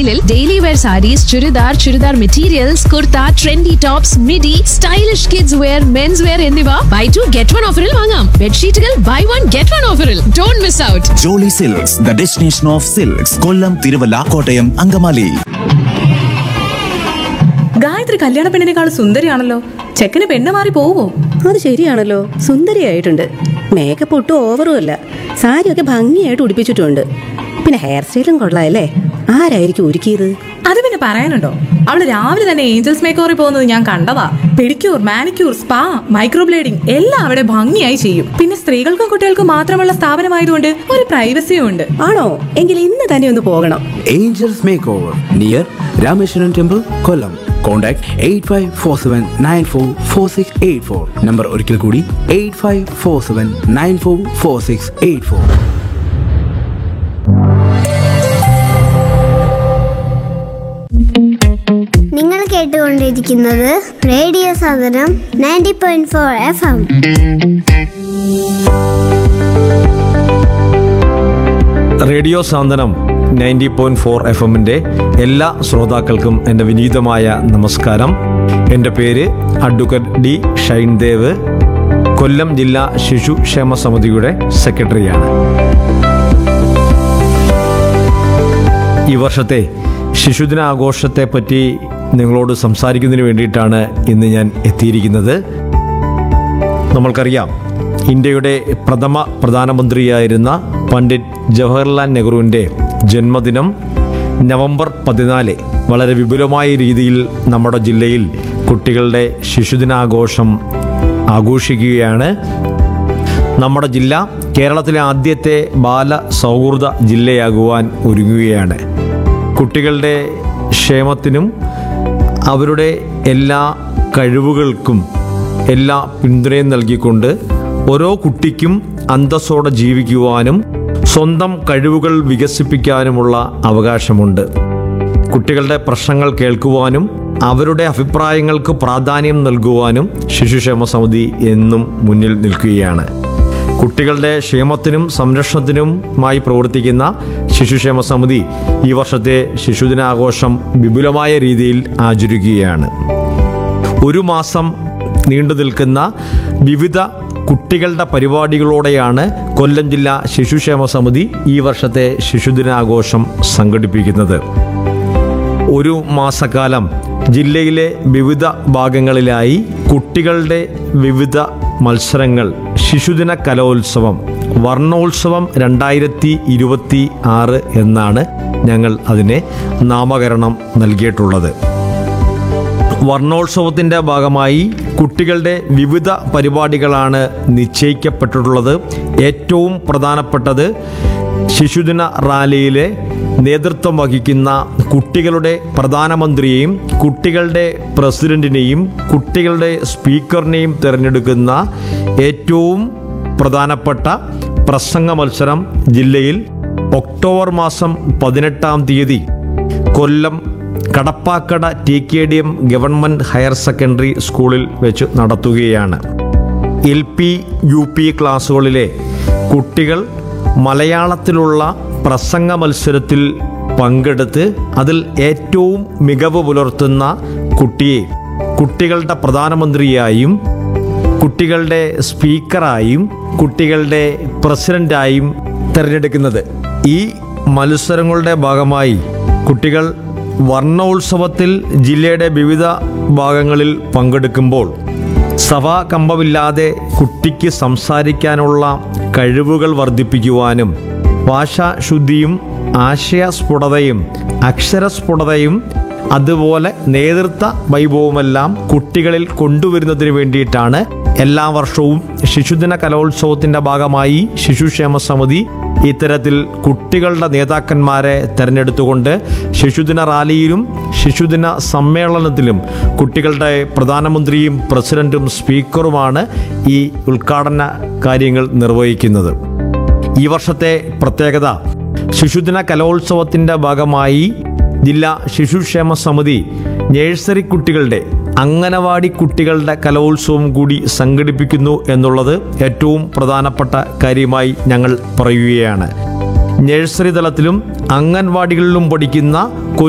സ്റ്റൈലിൽ daily wear saris churidar churidar materials kurta trendy tops midi stylish kids wear men's wear എന്നിവ buy two get one ഓഫറിൽ വാങ്ങാം ബെഡ്ഷീറ്റുകൾ ബൈ വൺ ഗെറ്റ് വൺ ഓഫറിൽ don't miss out Jolly Silks the destination of silks Kollam Thiruvalla Kottayam Angamaly Gayathri കല്യാണ പെണ്ണിനേക്കാൾ സുന്ദരിയാണല്ലോ ചെക്കന് പെണ്ണ് മാറി പോവോ അത് ശരിയാണല്ലോ സുന്ദരിയായിട്ടുണ്ട് മേക്കപ്പ് ഒട്ടും ഓവറും അല്ല സാരിയൊക്കെ ഭംഗിയായിട്ട് ഉടുപ്പിച്ചിട്ടുണ്ട് പിന്നെ ഹെയർ സ്റ്റൈലും കൊള്ളാമല്ലേ ആരായിരിക്കും ഒരുക്കിയത് അത് പിന്നെ പറയാനുണ്ടോ അവള് രാവിലെ തന്നെ ഏഞ്ചൽസ് മേക്കോറിൽ പോകുന്നത് ഞാൻ കണ്ടതാ പെഡിക്യൂർ മാനിക്യൂർ സ്പാ മൈക്രോബ്ലേഡിംഗ് എല്ലാം അവിടെ ഭംഗിയായി ചെയ്യും പിന്നെ സ്ത്രീകൾക്കും കുട്ടികൾക്കും മാത്രമുള്ള സ്ഥാപനമായതുകൊണ്ട് ഒരു പ്രൈവസിയും ഉണ്ട് ആണോ എങ്കിൽ ഇന്ന് തന്നെ ഒന്ന് പോകണം Angels Makeover near Rameshwaran Temple, Kollam. Contact 8547944684. Number ഒരിക്കൽ കൂടി 8547944684. നിങ്ങൾ കേട്ടുകൊണ്ടിരിക്കുന്നത് റേഡിയോ സാധനം ninety point four F M radio Santhwanam ninety point four F എമ്മിൻ്റെ എല്ലാ ശ്രോതാക്കൾക്കും എൻ്റെ വിനീതമായ നമസ്കാരം എൻ്റെ പേര് അഡ്വക്കറ്റ് ഡി ഷൈൻദേവ് കൊല്ലം ജില്ലാ ശിശു ക്ഷേമ സമിതിയുടെ സെക്രട്ടറിയാണ് ഈ വർഷത്തെ ശിശുദിന ആഘോഷത്തെ പറ്റി നിങ്ങളോട് സംസാരിക്കുന്നതിന് വേണ്ടിയിട്ടാണ് ഇന്ന് ഞാൻ എത്തിയിരിക്കുന്നത് നമ്മൾക്കറിയാം ഇന്ത്യയുടെ പ്രഥമ പ്രധാനമന്ത്രിയായിരുന്ന പണ്ഡിറ്റ് ജവഹർലാൽ നെഹ്റുവിൻ്റെ ജന്മദിനം നവംബർ പതിനാല് വളരെ വിപുലമായ രീതിയിൽ നമ്മുടെ ജില്ലയിൽ കുട്ടികളുടെ ശിശുദിനാഘോഷം ആഘോഷിക്കുകയാണ് നമ്മുടെ ജില്ല കേരളത്തിലെ ആദ്യത്തെ ബാല സൗഹൃദ ജില്ലയാകുവാൻ ഒരുങ്ങുകയാണ് കുട്ടികളുടെ ക്ഷേമത്തിനും അവരുടെ എല്ലാ കഴിവുകൾക്കും എല്ലാ പിന്തുണയും നൽകിക്കൊണ്ട് ഓരോ കുട്ടിക്കും അന്തസ്സോടെ ജീവിക്കുവാനും സ്വന്തം കഴിവുകൾ വികസിപ്പിക്കാനുമുള്ള അവകാശമുണ്ട് കുട്ടികളുടെ പ്രശ്നങ്ങൾ കേൾക്കുവാനും അവരുടെ അഭിപ്രായങ്ങൾക്ക് പ്രാധാന്യം നൽകുവാനും ശിശുക്ഷേമ സമിതി എന്നും മുന്നിൽ നിൽക്കുകയാണ് കുട്ടികളുടെ ക്ഷേമത്തിനും സംരക്ഷണത്തിനുമായി പ്രവർത്തിക്കുന്ന ശിശുക്ഷേമ സമിതി ഈ വർഷത്തെ ശിശുദിനാഘോഷം വിപുലമായ രീതിയിൽ ആചരിക്കുകയാണ് ഒരു മാസം നീണ്ടു നിൽക്കുന്ന വിവിധ കുട്ടികളുടെ പരിപാടികളോടെയാണ് കൊല്ലം ജില്ലാ ശിശുക്ഷേമ സമിതി ഈ വർഷത്തെ ശിശുദിനാഘോഷം സംഘടിപ്പിക്കുന്നത് ഒരു മാസക്കാലം ജില്ലയിലെ വിവിധ ഭാഗങ്ങളിലായി കുട്ടികളുടെ വിവിധ മത്സരങ്ങൾ ശിശുദിന കലോത്സവം വർണ്ണോത്സവം രണ്ടായിരത്തി ഇരുപത്തി ആറ് എന്നാണ് ഞങ്ങൾ അതിനെ നാമകരണം നൽകിയിട്ടുള്ളത് വർണ്ണോത്സവത്തിൻ്റെ ഭാഗമായി കുട്ടികളുടെ വിവിധ പരിപാടികളാണ് നിശ്ചയിക്കപ്പെട്ടിട്ടുള്ളത് ഏറ്റവും പ്രധാനപ്പെട്ടത് ശിശുദിന റാലിയിലെ നേതൃത്വം വഹിക്കുന്ന കുട്ടികളുടെ പ്രധാനമന്ത്രിയെയും കുട്ടികളുടെ പ്രസിഡന്റിനെയും കുട്ടികളുടെ സ്പീക്കറിനെയും തിരഞ്ഞെടുക്കുന്ന ഏറ്റവും പ്രധാനപ്പെട്ട പ്രസംഗ മത്സരം ജില്ലയിൽ ഒക്ടോബർ മാസം പതിനെട്ടാം തീയതി Kollam Kadappakada T K D M government higher secondary സ്കൂളിൽ വെച്ച് നടത്തുകയാണ് എൽ പി യു പി ക്ലാസ്സുകളിലെ കുട്ടികൾ മലയാളത്തിലുള്ള പ്രസംഗ മത്സരത്തിൽ പങ്കെടുത്ത് അതിൽ ഏറ്റവും മികവ് പുലർത്തുന്ന കുട്ടിയെ കുട്ടികളുടെ പ്രധാനമന്ത്രിയായും കുട്ടികളുടെ സ്പീക്കറായും കുട്ടികളുടെ പ്രസിഡന്റായും തിരഞ്ഞെടുക്കുന്നത് ഈ മത്സരങ്ങളുടെ ഭാഗമായി കുട്ടികൾ വർണ്ണോത്സവത്തിൽ ജില്ലയുടെ വിവിധ ഭാഗങ്ങളിൽ പങ്കെടുക്കുമ്പോൾ സഭാകമ്പമില്ലാതെ കുട്ടിക്ക് സംസാരിക്കാനുള്ള കഴിവുകൾ വർദ്ധിപ്പിക്കുവാനും ഭാഷാശുദ്ധിയും ആശയസ്ഫുടതയും അക്ഷരസ്ഫുടതയും അതുപോലെ നേതൃത്വ വൈഭവമെല്ലാം കുട്ടികളിൽ കൊണ്ടുവരുന്നതിന് വേണ്ടിയിട്ടാണ് എല്ലാ വർഷവും ശിശുദിന കലോത്സവത്തിന്റെ ഭാഗമായി ശിശുക്ഷേമ സമിതി ഇത്തരത്തിൽ കുട്ടികളുടെ നേതാക്കന്മാരെ തെരഞ്ഞെടുത്തുകൊണ്ട് ശിശുദിന റാലിയിലും ശിശുദിന സമ്മേളനത്തിലും കുട്ടികളുടെ പ്രധാനമന്ത്രിയും പ്രസിഡന്റും സ്പീക്കറുമാണ് ഈ ഉദ്ഘാടന കാര്യങ്ങൾ നിർവഹിക്കുന്നത് ഈ വർഷത്തെ പ്രത്യേകത ശിശുദിന കലോത്സവത്തിൻ്റെ ഭാഗമായി ജില്ലാ ശിശുക്ഷേമ സമിതി നഴ്സറി കുട്ടികളുടെ അംഗനവാടി കുട്ടികളുടെ കലോത്സവം കൂടി സംഘടിപ്പിക്കുന്നു എന്നുള്ളത് ഏറ്റവും പ്രധാനപ്പെട്ട കാര്യമായി ഞങ്ങൾ പറയുകയാണ് നഴ്സറി തലത്തിലും അംഗൻവാടികളിലും പഠിക്കുന്ന